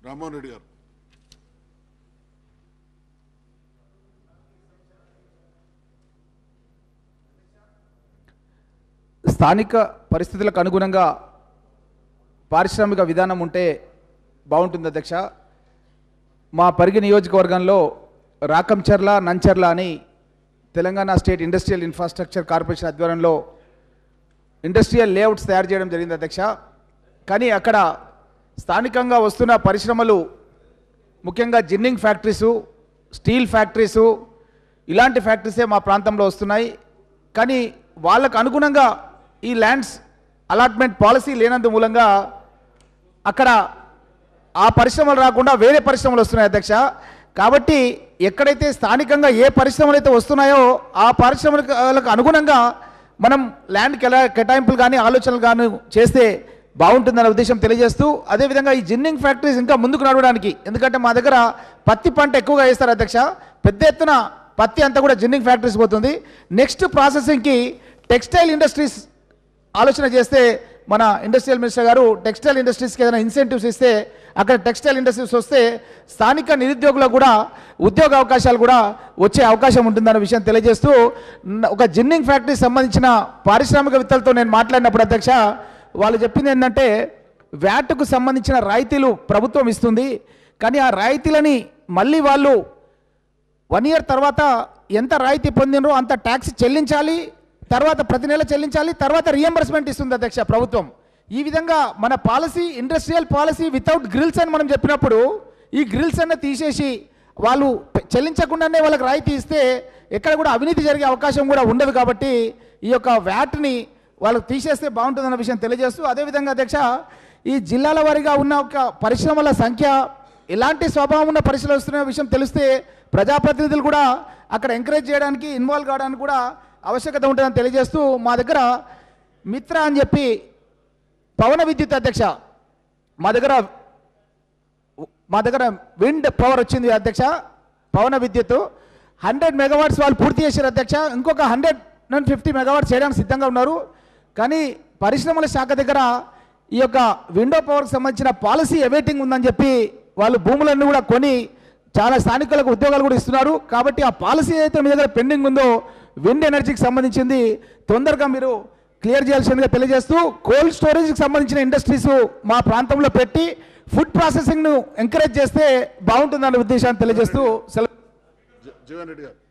రామ్మోహన్ రెడ్డి గారు స్థానిక పరిస్థితులకు అనుగుణంగా పారిశ్రామిక విధానం ఉంటే బాగుంటుంది అధ్యక్ష మా పరిగి నియోజకవర్గంలో రాకంచర్ల నంచర్ల అని Telangana state industrial infrastructure corporation ఆధ్వర్యంలో ఇండస్ట్రియల్ లేఅవుట్స్ తయారు చేయడం జరిగింది అధ్యక్ష కానీ అక్కడ స్థానికంగా వస్తున్న పరిశ్రమలు ముఖ్యంగా జిన్నింగ్ ఫ్యాక్టరీసు స్టీల్ ఫ్యాక్టరీసు ఇలాంటి ఫ్యాక్టరీసే మా ప్రాంతంలో వస్తున్నాయి కానీ వాళ్ళకు అనుగుణంగా ఈ ల్యాండ్స్ అలాట్మెంట్ పాలసీ లేనందు మూలంగా అక్కడ ఆ పరిశ్రమలు రాకుండా వేరే పరిశ్రమలు వస్తున్నాయి అధ్యక్ష కాబట్టి ఎక్కడైతే స్థానికంగా ఏ పరిశ్రమలు అయితే వస్తున్నాయో ఆ పరిశ్రమలకు అనుగుణంగా మనం ల్యాండ్ కేటా కేటాయింపులు కానీ ఆలోచనలు కానీ చేస్తే బాగుంటుందనే ఉద్దేశం తెలియజేస్తూ అదేవిధంగా ఈ జిన్నింగ్ ఫ్యాక్టరీస్ ఇంకా ముందుకు నడవడానికి ఎందుకంటే మా దగ్గర పత్తి పంట ఎక్కువగా వేస్తారు అధ్యక్ష పెద్ద ఎత్తున పత్తి అంతా కూడా జిన్నింగ్ ఫ్యాక్టరీస్ పోతుంది నెక్స్ట్ ప్రాసెసింగ్కి టెక్స్టైల్ ఇండస్ట్రీస్ ఆలోచన చేస్తే మన ఇండస్ట్రియల్ మినిస్టర్ గారు టెక్స్టైల్ ఇండస్ట్రీస్కి ఏదైనా ఇన్సెంటివ్స్ ఇస్తే అక్కడ టెక్స్టైల్ ఇండస్ట్రీస్ వస్తే స్థానిక నిరుద్యోగులకు కూడా ఉద్యోగ అవకాశాలు కూడా వచ్చే అవకాశం ఉంటుందన్న విషయం తెలియజేస్తూ న- ఒక జిన్నింగ్ ఫ్యాక్టరీకి సంబంధించిన పారిశ్రామికవేత్తలతో నేను మాట్లాడినప్పుడు అధ్యక్ష వాళ్ళు చెప్పింది ఏంటంటే వ్యాట్కు సంబంధించిన రాయితీలు ప్రభుత్వం ఇస్తుంది కానీ ఆ రాయితీలని మళ్ళీ వాళ్ళు వన్ ఇయర్ తర్వాత ఎంత రాయితీ పొందినరో అంత ట్యాక్స్ చెల్లించాలి తర్వాత ప్రతి నెల చెల్లించాలి తర్వాత రియంబర్స్మెంట్ ఇస్తుంది అధ్యక్ష ప్రభుత్వం ఈ విధంగా మన policy industrial policy without grills అని మనం చెప్పినప్పుడు ఈ గ్రిల్స్ అన్న తీసేసి వాళ్ళు పె- చెల్లించకుండానే వాళ్ళకి రాయితీ ఇస్తే ఎక్కడ కూడా అవినీతి జరిగే అవకాశం కూడా ఉండదు కాబట్టి ఈ యొక్క వ్యాట్ని వాళ్ళకి తీసేస్తే బాగుంటుందన్న విషయం తెలియజేస్తూ అదేవిధంగా అధ్యక్ష ఈ జిల్లాల వారీగా ఉన్న ఒక పరిశ్రమల సంఖ్య ఎలాంటి స్వభావం ఉన్న పరిశ్రమలు వస్తున్న విషయం తెలిస్తే ప్రజాప్రతినిధులు కూడా అక్కడ ఎంకరేజ్ చేయడానికి ఇన్వాల్వ్ కావడానికి కూడా ఆవశ్యకత ఉంటుందని తెలియజేస్తూ మా దగ్గర మిత్ర అని చెప్పి పవన విద్యుత్ అధ్యక్ష మా దగ్గర మా దగ్గర విండ్ పవర్ వచ్చింది అధ్యక్ష పవన విద్యుత్ హండ్రెడ్ మెగావాట్స్ వాళ్ళు పూర్తి చేశారు అధ్యక్ష ఇంకొక హండ్రెడ్ అండ్ ఫిఫ్టీ మెగావాట్స్ చేయడానికి సిద్ధంగా ఉన్నారు కానీ పరిశ్రమల శాఖ దగ్గర ఈ యొక్క విండో పవర్కి సంబంధించిన పాలసీ అవైటింగ్ ఉందని చెప్పి వాళ్ళు భూములన్నీ కూడా కొని చాలా స్థానికులకు ఉద్యోగాలు కూడా ఇస్తున్నారు కాబట్టి ఆ పాలసీ అయితే మీ దగ్గర పెండింగ్ ఉందో విండ్ ఎనర్జీకి సంబంధించింది తొందరగా మీరు క్లియర్ చేయాల్సిందిగా తెలియజేస్తూ కోల్డ్ స్టోరేజ్కి సంబంధించిన ఇండస్ట్రీస్ మా ప్రాంతంలో పెట్టి ఫుడ్ ప్రాసెసింగ్ను ఎంకరేజ్ చేస్తే బాగుంటుందన్న ఉద్దేశాన్ని తెలియజేస్తూ సెలవు జ- జీవన్ రెడ్డి గారు